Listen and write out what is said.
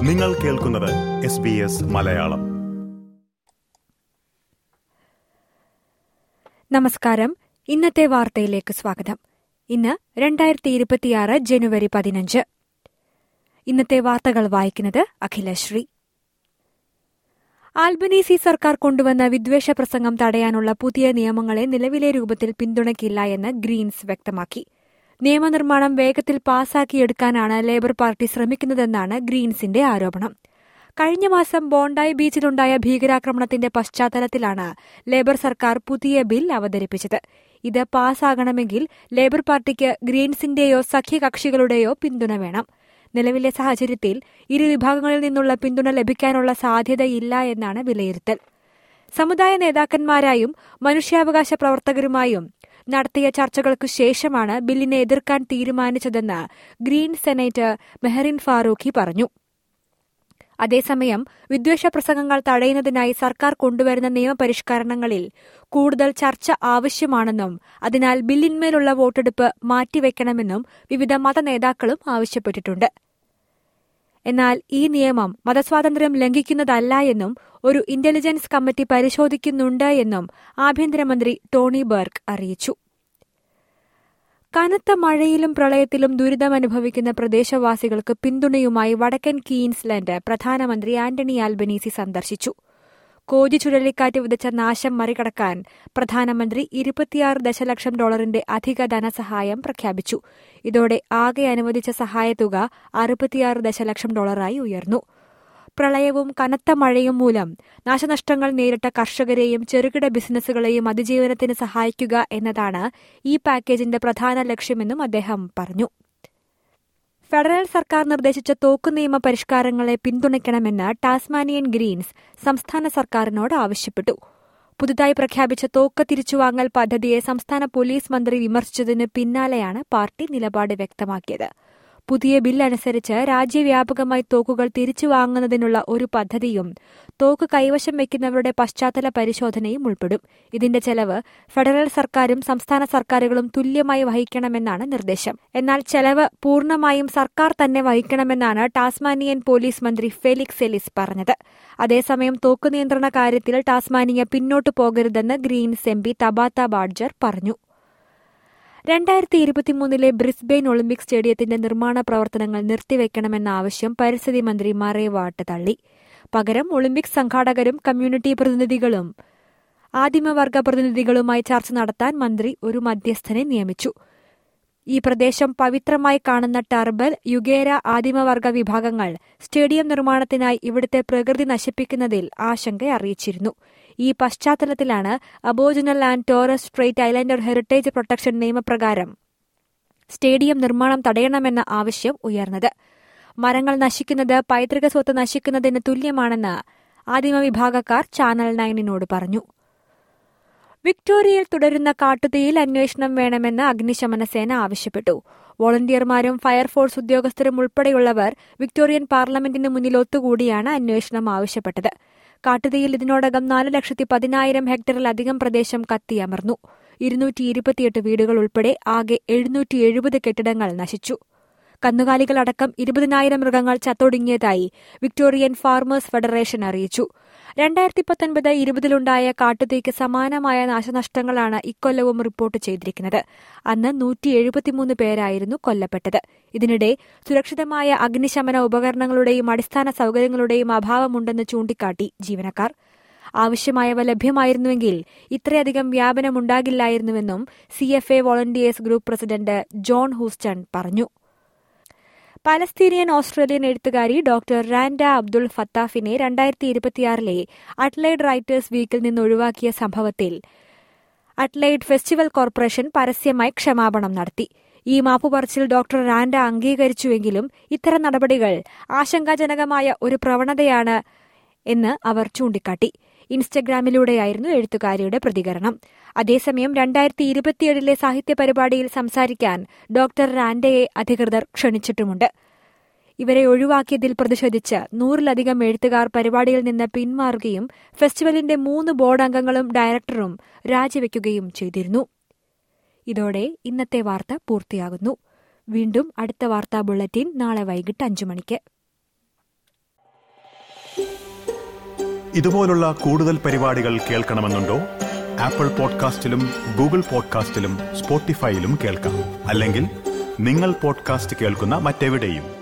നിങ്ങൾ കേൾക്കുന്നത് S B S Malayalam നമസ്കാരം ഇന്നത്തെ വാർത്തയിലേക്ക് സ്വാഗതം ഇന്ന് രണ്ടായിരത്തി ഇരുപത്തിയാറ് ജനുവരി പതിനഞ്ച് ഇന്നത്തെ വാർത്തകൾ വായിക്കുന്നത് അഖിലശ്രീ ആൽബനീസി സർക്കാർ കൊണ്ടുവന്ന വിദ്വേഷ പ്രസംഗം തടയാനുള്ള പുതിയ നിയമങ്ങളെ നിലവിലെ രൂപത്തിൽ പിന്തുണയ്ക്കില്ല എന്ന് ഗ്രീൻസ് വ്യക്തമാക്കി നിയമനിർമ്മാണം വേഗത്തിൽ പാസാക്കിയെടുക്കാനാണ് ലേബർ പാർട്ടി ശ്രമിക്കുന്നതെന്നാണ് ഗ്രീൻസിന്റെ ആരോപണം കഴിഞ്ഞ മാസം ബോണ്ടായി ബീച്ചിലുണ്ടായ ഭീകരാക്രമണത്തിന്റെ പശ്ചാത്തലത്തിലാണ് ലേബർ സർക്കാർ പുതിയ ബിൽ അവതരിപ്പിച്ചത് ഇത് പാസ്സാകണമെങ്കിൽ ലേബർ പാർട്ടിക്ക് ഗ്രീൻസിന്റെയോ സഖ്യകക്ഷികളുടെയോ പിന്തുണ വേണം നിലവിലെ സാഹചര്യത്തിൽ ഇരു വിഭാഗങ്ങളിൽ നിന്നുള്ള പിന്തുണ ലഭിക്കാനുള്ള സാധ്യതയില്ല എന്നാണ് വിലയിരുത്തൽ സമുദായ നേതാക്കന്മാരായും മനുഷ്യാവകാശ പ്രവർത്തകരുമായും നടത്തിയ ചർച്ചകൾക്കു ശേഷമാണ് ബില്ലിനെ എതിർക്കാൻ തീരുമാനിച്ചതെന്ന് ഗ്രീൻ സെനറ്റർ മെഹറിൻ ഫാറൂഖി പറഞ്ഞു അതേസമയം വിദ്വേഷ പ്രസംഗങ്ങൾ തടയുന്നതിനായി സർക്കാർ കൊണ്ടുവരുന്ന നിയമപരിഷ്കരണങ്ങളിൽ കൂടുതൽ ചർച്ച ആവശ്യമാണെന്നും അതിനാൽ ബില്ലിന്മേലുള്ള വോട്ടെടുപ്പ് മാറ്റിവെക്കണമെന്നും വിവിധ മതനേതാക്കളും ആവശ്യപ്പെട്ടിട്ടുണ്ട് എന്നാൽ ഈ നിയമം മതസ്വാതന്ത്ര്യം ലംഘിക്കുന്നതല്ല എന്നും ഒരു ഇന്റലിജൻസ് കമ്മിറ്റി പരിശോധിക്കുന്നുണ്ട് എന്നും ആഭ്യന്തരമന്ത്രി ടോണി ബർഗ് അറിയിച്ചു കനത്ത മഴയിലും പ്രളയത്തിലും ദുരിതമനുഭവിക്കുന്ന പ്രദേശവാസികൾക്ക് പിന്തുണയുമായി വടക്കൻ ക്വീൻസ്ലൻഡ് പ്രധാനമന്ത്രി ആന്റണി ആൽബനീസി സന്ദർശിച്ചു കോജി ചുഴലിക്കാറ്റ് വിതച്ച നാശം മറികടക്കാൻ പ്രധാനമന്ത്രി ഇരുപത്തിയാറ് ദശലക്ഷം ഡോളറിന്റെ അധിക ധനസഹായം പ്രഖ്യാപിച്ചു ഇതോടെ ആകെ അനുവദിച്ച സഹായത്തുക അറുപത്തിയാറ് ദശലക്ഷം ഡോളറായി ഉയർന്നു പ്രളയവും കനത്ത മഴയും മൂലം നാശനഷ്ടങ്ങൾ നേരിട്ട കർഷകരെയും ചെറുകിട ബിസിനസ്സുകളെയും അതിജീവനത്തിന് സഹായിക്കുക എന്നതാണ് ഈ പാക്കേജിന്റെ പ്രധാന ലക്ഷ്യമെന്നും അദ്ദേഹം പറഞ്ഞു ഫെഡറൽ സർക്കാർ നിർദ്ദേശിച്ച തോക്ക് നിയമ പരിഷ്കാരങ്ങളെ പിന്തുണയ്ക്കണമെന്ന് ടാസ്മാനിയൻ ഗ്രീൻസ് സംസ്ഥാന സർക്കാരിനോട് ആവശ്യപ്പെട്ടു പുതുതായി പ്രഖ്യാപിച്ച തോക്ക് തിരിച്ചുവാങ്ങൽ പദ്ധതിയെ സംസ്ഥാന പോലീസ് മന്ത്രി വിമർശിച്ചതിന് പിന്നാലെയാണ് പാർട്ടി നിലപാട് വ്യക്തമാക്കിയത് പുതിയ ബില്ലനുസരിച്ച് രാജ്യവ്യാപകമായി തോക്കുകൾ തിരിച്ചു വാങ്ങുന്നതിനുള്ള ഒരു പദ്ധതിയും തോക്ക് കൈവശം വയ്ക്കുന്നവരുടെ പശ്ചാത്തല പരിശോധനയും ഉൾപ്പെടും ഇതിന്റെ ചെലവ് ഫെഡറൽ സർക്കാരും സംസ്ഥാന സർക്കാരുകളും തുല്യമായി വഹിക്കണമെന്നാണ് നിർദ്ദേശം എന്നാൽ ചെലവ് പൂർണ്ണമായും സർക്കാർ തന്നെ വഹിക്കണമെന്നാണ് ടാസ്മാനിയൻ പോലീസ് മന്ത്രി ഫെലിക്സ് എലിസ് പറഞ്ഞത് അതേസമയം തോക്ക് നിയന്ത്രണ കാര്യത്തിൽ ടാസ്മാനിയ പിന്നോട്ടു പോകരുതെന്ന് Greens M P Tabatha Badger പറഞ്ഞു രണ്ടായിരത്തി ഇരുപത്തിമൂന്നിലെ ബ്രിസ്ബെയിൻ ഒളിമ്പിക് സ്റ്റേഡിയത്തിന്റെ നിർമ്മാണ പ്രവർത്തനങ്ങൾ നിർത്തിവെക്കണമെന്ന ആവശ്യം പരിസ്ഥിതി മന്ത്രി മറേ വാട്ട് തള്ളി പകരം ഒളിമ്പിക്സ് സംഘാടകരും കമ്മ്യൂണിറ്റി പ്രതിനിധികളും ആദിമവർഗ പ്രതിനിധികളുമായി ചർച്ച നടത്താൻ മന്ത്രി ഒരു മധ്യസ്ഥനെ നിയമിച്ചു ഈ പ്രദേശം പവിത്രമായി കാണുന്ന ടർബൽ യുഗേര ആദിമവർഗ വിഭാഗങ്ങൾ സ്റ്റേഡിയം നിർമ്മാണത്തിനായി ഇവിടുത്തെ പ്രകൃതി നശിപ്പിക്കുന്നതിൽ ആശങ്ക അറിയിച്ചിരുന്നു ഈ പശ്ചാത്തലത്തിലാണ് Aboriginal and Torres Strait Islander heritage protection നിയമപ്രകാരം സ്റ്റേഡിയം നിർമ്മാണം തടയണമെന്ന ആവശ്യം ഉയർന്നത് മരങ്ങൾ നശിക്കുന്നത് പൈതൃക സ്വത്ത് നശിക്കുന്നതിന് തുല്യമാണെന്ന് ആദിമവിഭാഗക്കാർ ചാനൽ നയനിനോട് പറഞ്ഞു വിക്ടോറിയയിൽ തുടരുന്ന കാട്ടുതീയിൽ അന്വേഷണം വേണമെന്ന് അഗ്നിശമന സേന ആവശ്യപ്പെട്ടു വോളണ്ടിയർമാരും ഫയർഫോഴ്സ് ഉദ്യോഗസ്ഥരും ഉൾപ്പെടെയുള്ളവർ വിക്ടോറിയൻ പാർലമെന്റിന് മുന്നിൽ ഒത്തുകൂടിയാണ് അന്വേഷണം ആവശ്യപ്പെട്ടത് കാട്ടുതീയിൽ ഇതിനോടകം നാല് ലക്ഷത്തി പതിനായിരം ഹെക്ടറിലധികം പ്രദേശം കത്തിയമർന്നു ഇരുന്നൂറ്റി ഇരുപത്തിയെട്ട് വീടുകൾ ഉൾപ്പെടെ ആകെ എഴുന്നൂറ്റി എഴുപത് കെട്ടിടങ്ങൾ നശിച്ചു കന്നുകാലികളടക്കം ഇരുപതിനായിരം മൃഗങ്ങൾ ചത്തൊടുങ്ങിയതായി വിക്ടോറിയൻ ഫാർമേഴ്സ് ഫെഡറേഷൻ അറിയിച്ചു രണ്ടായിരത്തി പത്തൊൻപത് ഇരുപതിലുണ്ടായ കാട്ടുതീക്ക് സമാനമായ നാശനഷ്ടങ്ങളാണ് ഇക്കൊല്ലവും റിപ്പോർട്ട് ചെയ്തിരിക്കുന്നത് അന്ന് നൂറ്റി എഴുപത്തിമൂന്ന് പേരായിരുന്നു കൊല്ലപ്പെട്ടത് ഇതിനിടെ സുരക്ഷിതമായ അഗ്നിശമന ഉപകരണങ്ങളുടെയും അടിസ്ഥാന സൌകര്യങ്ങളുടെയും അഭാവമുണ്ടെന്ന് ചൂണ്ടിക്കാട്ടി ജീവനക്കാർ ആവശ്യമായവ ലഭ്യമായിരുന്നുവെങ്കിൽ ഇത്രയധികം വ്യാപനമുണ്ടാകില്ലായിരുന്നുവെന്നും C F A volunteers group president John Houston പറഞ്ഞു പലസ്തീനിയൻ ഓസ്ട്രേലിയൻ എഴുത്തുകാരി ഡോക്ടർ റാൻഡ അബ്ദുൾ ഫത്താഫിനെ രണ്ടായിരത്തി ഇരുപത്തിയാറിലെ അറ്റ്ലൈഡ് റൈറ്റേഴ്സ് വീക്കിൽ നിന്ന് ഒഴിവാക്കിയ സംഭവത്തിൽ അറ്റ്ലൈഡ് ഫെസ്റ്റിവൽ കോർപ്പറേഷൻ പരസ്യമായി ക്ഷമാപണം നടത്തി ഈ മാപ്പുപറച്ചിൽ ഡോക്ടർ റാൻഡ അംഗീകരിച്ചുവെങ്കിലും ഇത്തരം നടപടികൾ ആശങ്കാജനകമായ ഒരു പ്രവണതയാണ് എന്ന് അവർ ചൂണ്ടിക്കാട്ടി ഇൻസ്റ്റഗ്രാമിലൂടെയായിരുന്നു എഴുത്തുകാരിയുടെ പ്രതികരണം അതേസമയം രണ്ടായിരത്തി ഇരുപത്തിയേഴിലെ സാഹിത്യ പരിപാടിയിൽ സംസാരിക്കാൻ ഡോക്ടർ റാൻഡയെ അധികൃതർ ക്ഷണിച്ചിട്ടുമുണ്ട് ഇവരെ ഒഴിവാക്കിയതിൽ പ്രതിഷേധിച്ച് നൂറിലധികം എഴുത്തുകാർ പരിപാടിയിൽ നിന്ന് പിന്മാറുകയും ഫെസ്റ്റിവലിന്റെ മൂന്ന് ബോർഡ് അംഗങ്ങളും ഡയറക്ടറും രാജിവെക്കുകയും ചെയ്തിരുന്നു ഇതോടെ ഇന്നത്തെ വാർത്ത പൂർത്തിയാകുന്നു വീണ്ടും അടുത്ത വാർത്താ ബുള്ളറ്റിൻ നാളെ വൈകിട്ട് അഞ്ചു മണിക്ക് ഇതുപോലുള്ള കൂടുതൽ പരിപാടികൾ കേൾക്കണമെന്നുണ്ടോ ആപ്പിൾ പോഡ്കാസ്റ്റിലും ഗൂഗിൾ പോഡ്കാസ്റ്റിലും സ്പോട്ടിഫൈയിലും കേൾക്കാം അല്ലെങ്കിൽ നിങ്ങൾ പോഡ്കാസ്റ്റ് കേൾക്കുന്ന മറ്റെവിടെയും